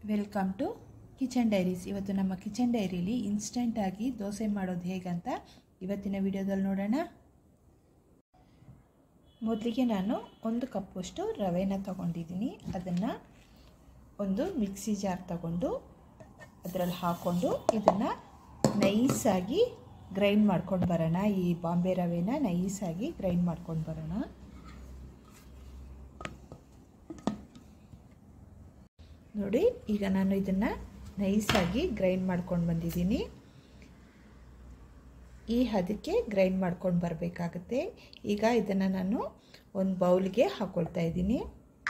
welcome to kitchen diaries ಇವತ್ತು ನಮ್ಮ kitchen ಡೈರಿಲಿ ಇನ್ಸ್ಟೆಂಟಾಗಿ dosa ಮಾಡೋದು ಹೇಗಂತ ಇವತ್ತಿನ ವಿಡಿಯೋದಲ್ಲಿ ನೋಡೋಣ ಮೊದಲಿಗೆ ನಾನು ಒಂದು ಕಪ್ಪಷ್ಟು ರವೆನ ತಗೊಂಡಿದ್ದೀನಿ ಅದನ್ನು ಒಂದು ಮಿಕ್ಸಿ ಜಾರ್ ತಗೊಂಡು ಅದರಲ್ಲಿ ಹಾಕ್ಕೊಂಡು ಇದನ್ನು ನೈಸಾಗಿ ಗ್ರೈಂಡ್ ಮಾಡ್ಕೊಂಡು ಬರೋಣ ಈ ಬಾಂಬೆ ರವೆನ ನೈಸಾಗಿ ಗ್ರೈಂಡ್ ಮಾಡ್ಕೊಂಡು ಬರೋಣ ನೋಡಿ ಈಗ ನಾನು ಇದನ್ನು ನೈಸಾಗಿ ಗ್ರೈಂಡ್ ಮಾಡ್ಕೊಂಡು ಬಂದಿದ್ದೀನಿ ಈ ಹದಕ್ಕೆ ಗ್ರೈಂಡ್ ಮಾಡ್ಕೊಂಡು ಬರಬೇಕಾಗುತ್ತೆ ಈಗ ಇದನ್ನು ನಾನು ಒಂದು ಬೌಲ್ಗೆ ಹಾಕ್ಕೊಳ್ತಾ ಇದ್ದೀನಿ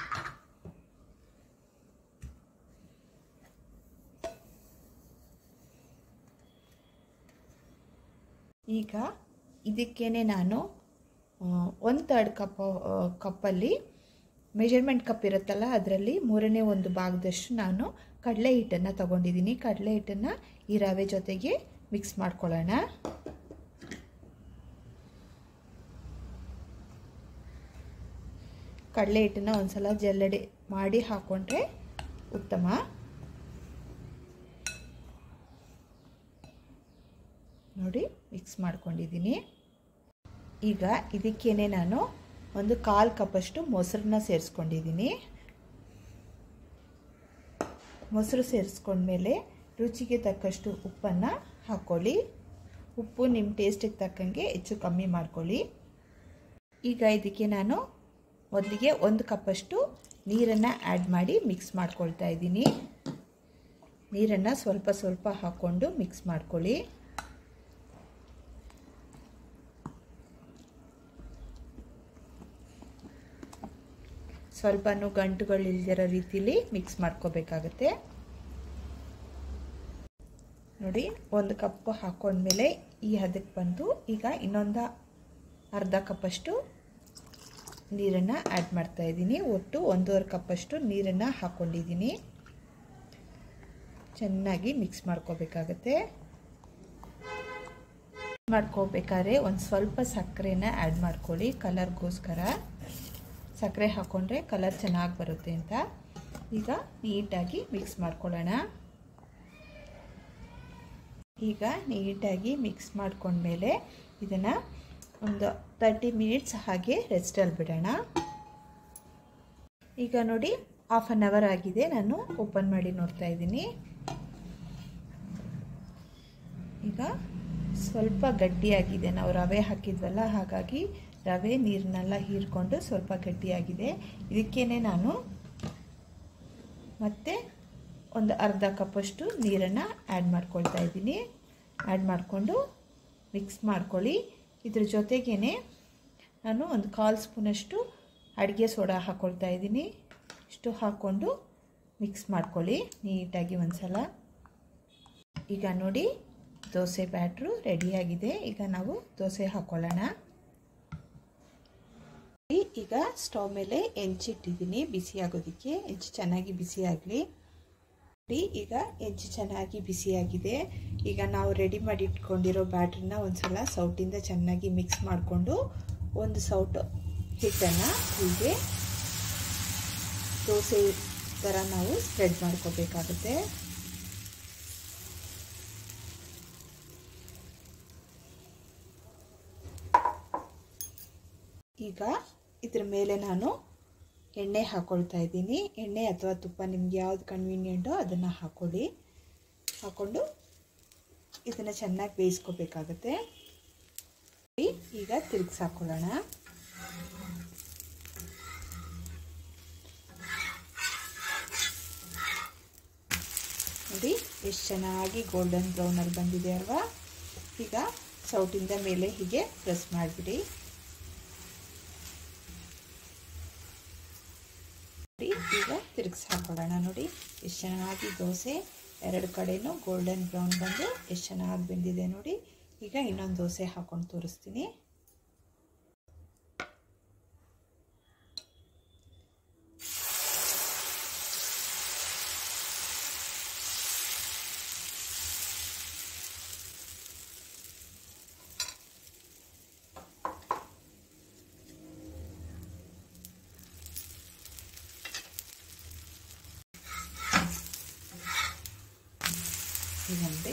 ಈಗ ಇದಕ್ಕೇನೆ ನಾನು ಒಂದು ತರ್ಡ್ ಕಪ್ ಕಪ್ಪಲ್ಲಿ ಮೆಜರ್ಮೆಂಟ್ ಕಪ್ ಇರುತ್ತಲ್ಲ ಅದರಲ್ಲಿ ಮೂರನೇ ಒಂದು ಭಾಗದಷ್ಟು ನಾನು ಕಡಲೆ ಹಿಟ್ಟನ್ನು ತಗೊಂಡಿದ್ದೀನಿ ಕಡಲೆ ಹಿಟ್ಟನ್ನು ಈ ರವೆ ಜೊತೆಗೆ ಮಿಕ್ಸ್ ಮಾಡ್ಕೊಳ್ಳೋಣ ಕಡಲೆ ಹಿಟ್ಟನ್ನು ಒಂದ್ಸಲ ಜಲ್ಲಡೆ ಮಾಡಿ ಹಾಕ್ಕೊಂಡ್ರೆ ಉತ್ತಮ ನೋಡಿ ಮಿಕ್ಸ್ ಮಾಡ್ಕೊಂಡಿದ್ದೀನಿ ಈಗ ಇದಕ್ಕೇನೆ ನಾನು ಒಂದು ಕಾಲು ಕಪ್ಪಷ್ಟು ಮೊಸರನ್ನ ಸೇರಿಸ್ಕೊಂಡಿದ್ದೀನಿ ಮೊಸರು ಸೇರಿಸ್ಕೊಂಡ್ಮೇಲೆ ರುಚಿಗೆ ತಕ್ಕಷ್ಟು ಉಪ್ಪನ್ನು ಹಾಕ್ಕೊಳ್ಳಿ ಉಪ್ಪು ನಿಮ್ಮ ಟೇಸ್ಟಿಗೆ ತಕ್ಕಂಗೆ ಹೆಚ್ಚು ಕಮ್ಮಿ ಮಾಡ್ಕೊಳ್ಳಿ ಈಗ ಇದಕ್ಕೆ ನಾನು ಮೊದಲಿಗೆ ಒಂದು ಕಪ್ಪಷ್ಟು ನೀರನ್ನು ಆ್ಯಡ್ ಮಾಡಿ ಮಿಕ್ಸ್ ಮಾಡ್ಕೊಳ್ತಾ ಇದ್ದೀನಿ ನೀರನ್ನು ಸ್ವಲ್ಪ ಸ್ವಲ್ಪ ಹಾಕ್ಕೊಂಡು ಮಿಕ್ಸ್ ಮಾಡ್ಕೊಳ್ಳಿ ಸ್ವಲ್ಪನೂ ಗಂಟುಗಳಿಲ್ದಿರೋ ರೀತಿಲಿ ಮಿಕ್ಸ್ ಮಾಡ್ಕೋಬೇಕಾಗತ್ತೆ ನೋಡಿ ಒಂದು ಕಪ್ ಹಾಕೊಂಡ್ಮೇಲೆ ಈ ಹದಕ್ಕೆ ಬಂದು ಈಗ ಇನ್ನೊಂದು ಅರ್ಧ ಕಪ್ಪಷ್ಟು ನೀರನ್ನು ಆ್ಯಡ್ ಮಾಡ್ತಾ ಇದ್ದೀನಿ ಒಟ್ಟು ಒಂದೂವರೆ ಕಪ್ಪಷ್ಟು ನೀರನ್ನು ಹಾಕ್ಕೊಂಡಿದ್ದೀನಿ ಚೆನ್ನಾಗಿ ಮಿಕ್ಸ್ ಮಾಡ್ಕೋಬೇಕಾಗತ್ತೆ ಮಾಡ್ಕೋಬೇಕಾದ್ರೆ ಒಂದು ಸ್ವಲ್ಪ ಸಕ್ಕರೆನ ಆ್ಯಡ್ ಮಾಡ್ಕೊಳ್ಳಿ ಕಲರ್ಗೋಸ್ಕರ ಸಕ್ಕರೆ ಹಾಕ್ಕೊಂಡ್ರೆ ಕಲರ್ ಚೆನ್ನಾಗಿ ಬರುತ್ತೆ ಅಂತ ಈಗ ನೀಟಾಗಿ ಮಿಕ್ಸ್ ಮಾಡ್ಕೊಳ್ಳೋಣ ಈಗ ನೀಟಾಗಿ ಮಿಕ್ಸ್ ಮಾಡ್ಕೊಂಡ್ಮೇಲೆ ಇದನ್ನು ಒಂದು ತರ್ಟಿ ಮಿನಿಟ್ಸ್ ಹಾಗೆ ರೆಸ್ಟಲ್ಲಿ ಬಿಡೋಣ ಈಗ ನೋಡಿ ಹಾಫ್ ಆನ್ ಅವರ್ ಆಗಿದೆ ನಾನು ಓಪನ್ ಮಾಡಿ ನೋಡ್ತಾ ಇದ್ದೀನಿ ಈಗ ಸ್ವಲ್ಪ ಗಟ್ಟಿಯಾಗಿದೆ ನಾವು ರವೆ ಹಾಕಿದ್ವಲ್ಲ ಹಾಗಾಗಿ ರವೆ ನೀರನ್ನೆಲ್ಲ ಹೀರ್ಕೊಂಡು ಸ್ವಲ್ಪ ಗಟ್ಟಿಯಾಗಿದೆ ಇದಕ್ಕೇನೆ ನಾನು ಮತ್ತೆ ಒಂದು ಅರ್ಧ ಕಪ್ಪಷ್ಟು ನೀರನ್ನು ಆ್ಯಡ್ ಮಾಡ್ಕೊಳ್ತಾ ಇದ್ದೀನಿ ಆ್ಯಡ್ ಮಾಡಿಕೊಂಡು ಮಿಕ್ಸ್ ಮಾಡ್ಕೊಳ್ಳಿ ಇದ್ರ ಜೊತೆಗೇ ನಾನು ಒಂದು ಕಾಲು ಸ್ಪೂನಷ್ಟು ಅಡುಗೆ ಸೋಡಾ ಹಾಕ್ಕೊಳ್ತಾ ಇದ್ದೀನಿ ಇಷ್ಟು ಹಾಕ್ಕೊಂಡು ಮಿಕ್ಸ್ ಮಾಡ್ಕೊಳ್ಳಿ ನೀಟಾಗಿ ಒಂದು ಸಲ ಈಗ ನೋಡಿ ದೋಸೆ ಬ್ಯಾಟ್ರು ರೆಡಿಯಾಗಿದೆ ಈಗ ನಾವು ದೋಸೆ ಹಾಕ್ಕೊಳ್ಳೋಣ ಈಗ ಸ್ಟವ್ ಮೇಲೆ ಹೆಂಚಿಟ್ಟಿದ್ದೀನಿ ಬಿಸಿ ಆಗೋದಕ್ಕೆ ಹೆಂಚು ಚೆನ್ನಾಗಿ ಬಿಸಿ ಆಗಲಿ ಈಗ ಹೆಂಚು ಚೆನ್ನಾಗಿ ಬಿಸಿಯಾಗಿದೆ ಈಗ ನಾವು ರೆಡಿ ಮಾಡಿ ಇಟ್ಕೊಂಡಿರೋ ಬ್ಯಾಟ್ರನ್ನ ಒಂದ್ಸಲ ಸೌಟಿಂದ ಚೆನ್ನಾಗಿ ಮಿಕ್ಸ್ ಮಾಡಿಕೊಂಡು ಒಂದು ಸೌಟು ಹಿಟ್ಟನ್ನು ಹೀಗೆ ದೋಸೆ ಥರ ನಾವು ಸ್ಪ್ರೆಡ್ ಮಾಡ್ಕೋಬೇಕಾಗುತ್ತೆ ಈಗ ಇದ್ರ ಮೇಲೆ ನಾನು ಎಣ್ಣೆ ಹಾಕ್ಕೊಳ್ತಾ ಇದ್ದೀನಿ ಎಣ್ಣೆ ಅಥವಾ ತುಪ್ಪ ನಿಮ್ಗೆ ಯಾವ್ದು ಕನ್ವೀನಿಯೆಂಟೋ ಅದನ್ನು ಹಾಕ್ಕೊಳ್ಳಿ ಹಾಕ್ಕೊಂಡು ಇದನ್ನು ಚೆನ್ನಾಗಿ ಬೇಯಿಸ್ಕೋಬೇಕಾಗತ್ತೆ ಈಗ ತಿರುಗಿಸಿ ಹಾಕ್ಕೊಳ್ಳೋಣ ನೋಡಿ ಎಷ್ಟು ಚೆನ್ನಾಗಿ ಗೋಲ್ಡನ್ ಬ್ರೌನಲ್ಲಿ ಬಂದಿದೆ ಅಲ್ವಾ ಈಗ ಸೌಟಿಂದ ಮೇಲೆ ಹೀಗೆ ಪ್ರೆಸ್ ಮಾಡಿಬಿಡಿ ಈಗ ತಿರುಗಿಸಿ ಹಾಕೊಳ್ಳೋಣ ನೋಡಿ ಎಷ್ಟು ಚೆನ್ನಾಗಿ ದೋಸೆ ಎರಡು ಕಡೆನೂ ಗೋಲ್ಡನ್ ಬ್ರೌನ್ ಬಂದು ಎಷ್ಟು ಚೆನ್ನಾಗಿ ಬೆಂದಿದೆ ನೋಡಿ ಈಗ ಇನ್ನೊಂದು ದೋಸೆ ಹಾಕೊಂಡು ತೋರಿಸ್ತೀನಿ ಈಗ ನೋಡಿ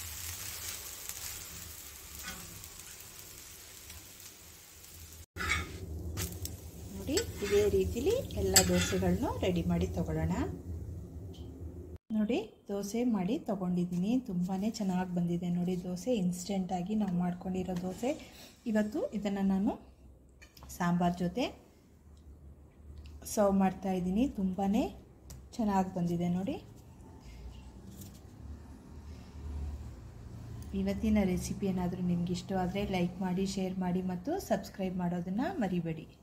ನೋಡಿ ಇದೇ ರೀತಿಲಿ ಎಲ್ಲ ದೋಸೆಗಳನ್ನೂ ರೆಡಿ ಮಾಡಿ ತಗೊಳ್ಳೋಣ ನೋಡಿ ದೋಸೆ ಮಾಡಿ ತೊಗೊಂಡಿದ್ದೀನಿ ತುಂಬಾ ಚೆನ್ನಾಗಿ ಬಂದಿದೆ ನೋಡಿ ದೋಸೆ ಇನ್ಸ್ಟೆಂಟಾಗಿ ನಾವು ಮಾಡ್ಕೊಂಡಿರೋ ದೋಸೆ ಇವತ್ತು ಇದನ್ನು ನಾನು ಸಾಂಬಾರ್ ಜೊತೆ ಸರ್ವ್ ಮಾಡ್ತಾಯಿದ್ದೀನಿ ತುಂಬಾ ಚೆನ್ನಾಗಿ ಬಂದಿದೆ ನೋಡಿ ಇವತ್ತಿನ ರೆಸಿಪಿ ಏನಾದರೂ ನಿಮ್ಗೆ ಇಷ್ಟವಾದರೆ ಲೈಕ್ ಮಾಡಿ ಶೇರ್ ಮಾಡಿ ಮತ್ತು ಸಬ್ಸ್ಕ್ರೈಬ್ ಮಾಡೋದನ್ನು ಮರಿಬೇಡಿ